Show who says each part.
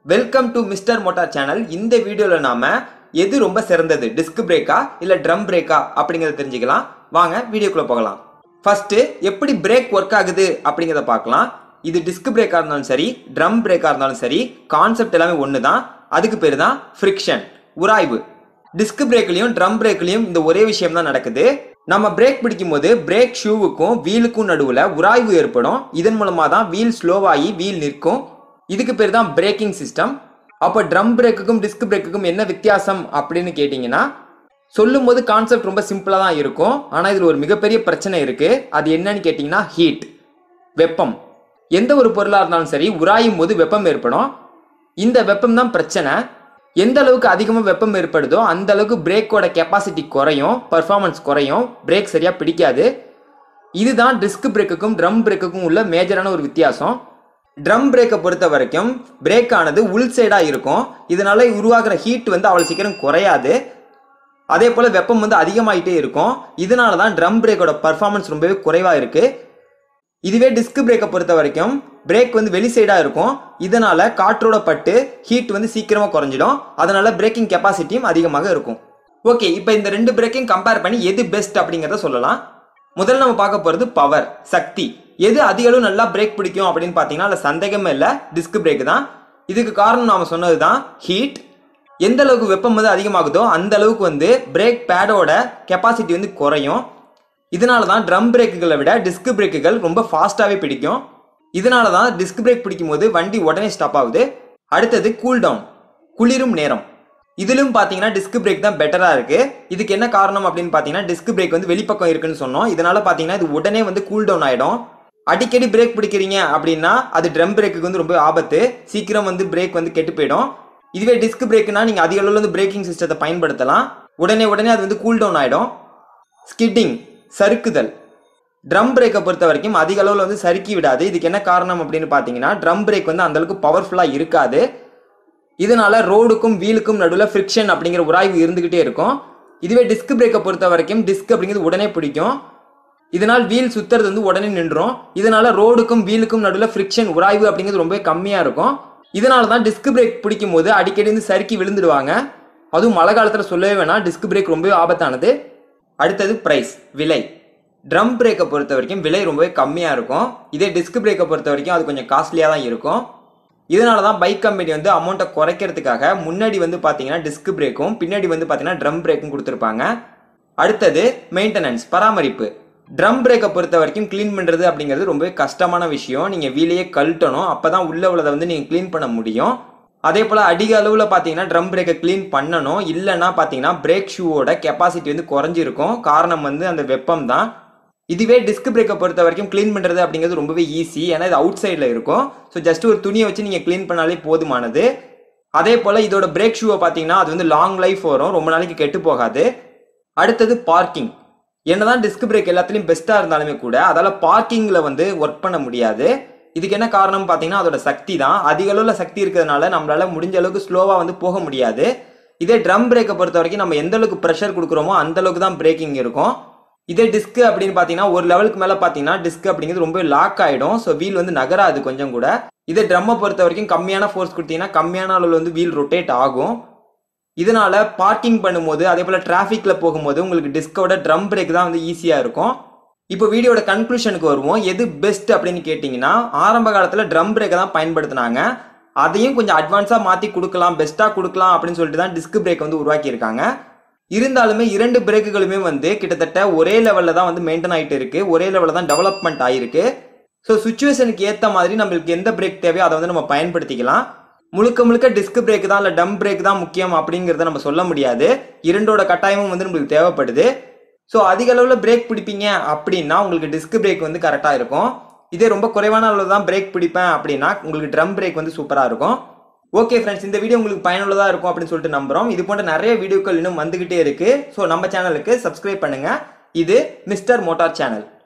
Speaker 1: welcome to Mister Motor channel இந்த வீடியோவில் நாம எது ரொம்ப சிறந்தது டிஸ்க் பிரேக்கா இல்லை ட்ரம் பிரேக்கா அப்படிங்கிறத தெரிஞ்சுக்கலாம் வாங்க வீடியோக்குள்ள போகலாம் ஃபர்ஸ்ட் எப்படி பிரேக் ஒர்க் ஆகுது அப்படிங்கிறத பார்க்கலாம் இது டிஸ்க் பிரேக்காக இருந்தாலும் சரி ட்ரம் பிரேக்காக இருந்தாலும் சரி கான்செப்ட் எல்லாமே ஒன்று தான் அதுக்கு பேர் தான் ஃப்ரிக்ஷன் உராய்வு டிஸ்க் பிரேக்லையும் ட்ரம் பிரேக்லையும் இந்த ஒரே விஷயம் தான் நடக்குது நம்ம பிரேக் பிடிக்கும் போது பிரேக் ஷூவுக்கும் வீலுக்கும் நடுவில் உராய்வு ஏற்படும் இதன் மூலமாக தான் வீல் ஸ்லோவாகி வீல் நிற்கும் இதுக்கு பேர் தான் பிரேக்கிங் சிஸ்டம் அப்போ ட்ரம் பிரேக்குக்கும் டிஸ்க் பிரேக்குக்கும் என்ன வித்தியாசம் அப்படின்னு கேட்டிங்கன்னா சொல்லும் போது கான்செப்ட் ரொம்ப சிம்பிளாக தான் இருக்கும் ஆனால் இதில் ஒரு மிகப்பெரிய பிரச்சனை இருக்குது அது என்னன்னு கேட்டிங்கன்னா ஹீட் வெப்பம் எந்த ஒரு பொருளாக இருந்தாலும் சரி உராயும் போது வெப்பம் ஏற்படும் இந்த வெப்பம் தான் பிரச்சனை எந்த அளவுக்கு அதிகமாக வெப்பம் ஏற்படுதோ அந்த அளவுக்கு பிரேக்கோட கெப்பாசிட்டி குறையும் பர்ஃபார்மன்ஸ் குறையும் பிரேக் சரியாக பிடிக்காது இதுதான் டிஸ்க் பிரேக்குக்கும் ட்ரம் பிரேக்குக்கும் உள்ள மேஜரான ஒரு வித்தியாசம் ட்ரம் பிரேக்கை பொறுத்த வரைக்கும் பிரேக் ஆனது உள் சைடாக இருக்கும் இதனால உருவாகிற ஹீட் வந்து அவ்வளோ சீக்கிரம் குறையாது அதே போல் வெப்பம் வந்து அதிகமாயிட்டே இருக்கும் இதனால தான் ட்ரம் பிரேக்கோட பர்ஃபார்மன்ஸ் ரொம்பவே குறைவாக இருக்குது இதுவே டிஸ்க் பிரேக்கை பொறுத்த வரைக்கும் பிரேக் வந்து வெளி சைடாக இருக்கும் இதனால காற்றோட பட்டு ஹீட் வந்து சீக்கிரமாக குறைஞ்சிடும் அதனால பிரேக்கிங் கெப்பாசிட்டியும் அதிகமாக இருக்கும் ஓகே இப்போ இந்த ரெண்டு பிரேக்கையும் கம்பேர் பண்ணி எது பெஸ்ட் அப்படிங்கிறத சொல்லலாம் முதல்ல நம்ம பார்க்க போகிறது பவர் சக்தி எது அதிக அளவு நல்லா பிரேக் பிடிக்கும் அப்படின்னு பார்த்தீங்கன்னா அதில் சந்தேகமே இல்லை டிஸ்க் பிரேக் தான் இதுக்கு காரணம் நாம சொன்னது தான் ஹீட் எந்த அளவுக்கு வெப்பம் வந்து அதிகமாகுதோ அந்த அளவுக்கு வந்து பிரேக் பேடோட கெப்பாசிட்டி வந்து குறையும் இதனால தான் ட்ரம் பிரேக்குகளை விட டிஸ்க் பிரேக்குகள் ரொம்ப ஃபாஸ்ட்டாகவே பிடிக்கும் இதனால தான் டிஸ்க் பிரேக் பிடிக்கும் போது வண்டி உடனே ஸ்டாப் ஆகுது அடுத்தது கூல் டவுன் குளிரும் நேரம் இதிலும் பார்த்தீங்கன்னா டிஸ்க் பிரேக் தான் பெட்டராக இருக்கு இதுக்கு என்ன காரணம் அப்படின்னு பார்த்தீங்கன்னா டிஸ்க் பிரேக் வந்து வெளிப்பக்கம் இருக்குன்னு சொன்னோம் இதனால பார்த்தீங்கன்னா இது உடனே வந்து கூல் டவுன் ஆகிடும் அடிக்கடி பிரேக் பிடிக்கிறீங்க அப்படின்னா அது ட்ரம் பிரேக்குக்கு வந்து ரொம்ப ஆபத்து சீக்கிரம் வந்து பிரேக் வந்து கெட்டு போயிடும் இதுவே டிஸ்க் பிரேக்னா நீங்கள் அதிக அளவில் வந்து பிரேக்கிங் சிஸ்டத்தை பயன்படுத்தலாம் உடனே உடனே அது வந்து கூல் டவுன் ஆகிடும் ஸ்கிட்டிங் சறுக்குதல் ட்ரம் பிரேக்கை பொறுத்த வரைக்கும் அதிக அளவில் வந்து சறுக்கி விடாது இதுக்கு என்ன காரணம் அப்படின்னு பார்த்தீங்கன்னா ட்ரம் பிரேக் வந்து அந்த அளவுக்கு பவர்ஃபுல்லாக இருக்காது இதனால ரோடுக்கும் வீலுக்கும் நடுவில் ஃப்ரிக்ஷன் அப்படிங்கிற உராய்வு இருந்துகிட்டே இருக்கும் இதுவே டிஸ்க் பிரேக்கை பொறுத்த வரைக்கும் டிஸ்க் அப்படிங்கிறது உடனே பிடிக்கும் இதனால் வீல் சுத்துறது வந்து உடனே நின்றும் இதனால ரோடுக்கும் வீலுக்கும் நடுவில் ஃப்ரிக்ஷன் உராய்வு அப்படிங்கிறது ரொம்பவே கம்மியாக இருக்கும் இதனால தான் டிஸ்க் பிரேக் பிடிக்கும் போது அடிக்கடி வந்து சறுக்கி விழுந்துடுவாங்க அதுவும் மழை காலத்தில் சொல்லவே வேணாம் டிஸ்க் பிரேக் ரொம்பவே ஆபத்தானது அடுத்தது ப்ரைஸ் விலை ட்ரம் பிரேக்கை பொறுத்த வரைக்கும் விலை ரொம்பவே கம்மியாக இருக்கும் இதே டிஸ்க் பிரேக்கை பொறுத்த வரைக்கும் அது கொஞ்சம் காஸ்ட்லியாக தான் இருக்கும் இதனால தான் பைக் கம்பெனி வந்து அமௌண்ட்டை குறைக்கிறதுக்காக முன்னாடி வந்து பார்த்தீங்கன்னா டிஸ்க் பிரேக்கும் பின்னாடி வந்து பார்த்தீங்கன்னா ட்ரம் பிரேக்கும் கொடுத்துருப்பாங்க அடுத்தது மெயின்டெனன்ஸ் பராமரிப்பு ட்ரம் பிரேக்கை பொறுத்த வரைக்கும் க்ளீன் பண்ணுறது அப்படிங்கிறது ரொம்பவே கஷ்டமான விஷயம் நீங்கள் வீலையே கழட்டணும் அப்போ தான் உள்ள உள்ளதை வந்து நீங்கள் க்ளீன் பண்ண முடியும் அதே போல் அதிக அளவில் பார்த்தீங்கன்னா ட்ரம் பிரேக்கை க்ளீன் பண்ணணும் இல்லைன்னா பார்த்தீங்கன்னா பிரேக் ஷூவோட கெப்பாசிட்டி வந்து குறைஞ்சிருக்கும் காரணம் வந்து அந்த வெப்பம் தான் இதுவே டிஸ்க் பிரேக்கை பொறுத்த வரைக்கும் க்ளீன் பண்ணுறது அப்படிங்கிறது ரொம்பவே ஈஸி ஏன்னா இது அவுட் சைடில் இருக்கும் ஸோ ஜஸ்ட் ஒரு துணியை வச்சு நீங்கள் க்ளீன் பண்ணாலே போதுமானது அதே போல் இதோட பிரேக் ஷூவை பார்த்தீங்கன்னா அது வந்து லாங் லைஃப் வரும் ரொம்ப நாளைக்கு கெட்டு போகாது அடுத்தது பார்க்கிங் என்னதான் டிஸ்க் பிரேக் எல்லாத்துலேயும் பெஸ்ட்டாக இருந்தாலுமே கூட அதால் பார்க்கிங்கில் வந்து ஒர்க் பண்ண முடியாது இதுக்கு என்ன காரணம் பார்த்தீங்கன்னா அதோட சக்தி தான் அதிக அளவில் சக்தி இருக்கிறதுனால நம்மளால முடிஞ்ச அளவுக்கு ஸ்லோவாக வந்து போக முடியாது இதே ட்ரம் பிரேக்கை பொறுத்த வரைக்கும் நம்ம எந்த அளவுக்கு ப்ரெஷர் கொடுக்குறோமோ அந்த அளவுக்கு தான் பிரேக்கிங் இருக்கும் இதே டிஸ்க் அப்படின்னு பார்த்தீங்கன்னா ஒரு லெவலுக்கு மேலே பார்த்தீங்கன்னா டிஸ்க் அப்படிங்கிறது ரொம்ப லாக் ஆகிடும் ஸோ வீல் வந்து நகராது கொஞ்சம் கூட இதே ட்ரம்மை பொறுத்த வரைக்கும் கம்மியான ஃபோர்ஸ் கொடுத்தீங்கன்னா கம்மியான அளவில் வந்து வீல் ரொட்டேட் ஆகும் இதனால பார்க்கிங் பண்ணும்போது அதே போல் டிராஃபிக்கில் போகும்போது உங்களுக்கு டிஸ்கோட ட்ரம் பிரேக் தான் வந்து ஈஸியாக இருக்கும் இப்போ வீடியோட கன்க்ளூஷனுக்கு வருவோம் எது பெஸ்ட் அப்படின்னு கேட்டிங்கன்னா ஆரம்ப காலத்தில் ட்ரம் பிரேக்கை தான் பயன்படுத்தினாங்க அதையும் கொஞ்சம் அட்வான்ஸாக மாற்றி கொடுக்கலாம் பெஸ்ட்டாக கொடுக்கலாம் அப்படின்னு சொல்லிட்டு தான் டிஸ்க் பிரேக் வந்து உருவாக்கியிருக்காங்க இருந்தாலுமே இரண்டு பிரேக்குகளுமே வந்து கிட்டத்தட்ட ஒரே லெவலில் தான் வந்து மெயின்டைன் ஆகிட்டு இருக்கு ஒரே லெவலில் தான் டெவலப்மெண்ட் ஆகிருக்கு ஸோ சுச்சுவேஷனுக்கு ஏற்ற மாதிரி நம்மளுக்கு எந்த பிரேக் தேவையோ அதை வந்து நம்ம பயன்படுத்திக்கலாம் முழுக்க முழுக்க டிஸ்க் பிரேக் தான் இல்லை டம் பிரேக் தான் முக்கியம் அப்படிங்கிறத நம்ம சொல்ல முடியாது இரண்டோட கட்டாயமும் வந்து நம்மளுக்கு தேவைப்படுது ஸோ அதிக அளவில் பிரேக் பிடிப்பீங்க அப்படின்னா உங்களுக்கு டிஸ்க் பிரேக் வந்து கரெக்டாக இருக்கும் இதே ரொம்ப குறைவான அளவில் தான் பிரேக் பிடிப்பேன் அப்படின்னா உங்களுக்கு ட்ரம் பிரேக் வந்து சூப்பராக இருக்கும் ஓகே ஃப்ரெண்ட்ஸ் இந்த வீடியோ உங்களுக்கு பயனுள்ளதாக இருக்கும் அப்படின்னு சொல்லிட்டு நம்புகிறோம் இது போன்ற நிறைய வீடியோக்கள் இன்னும் வந்துகிட்டே இருக்கு ஸோ நம்ம சேனலுக்கு சப்ஸ்கிரைப் பண்ணுங்க இது மிஸ்டர் மோட்டார் சேனல்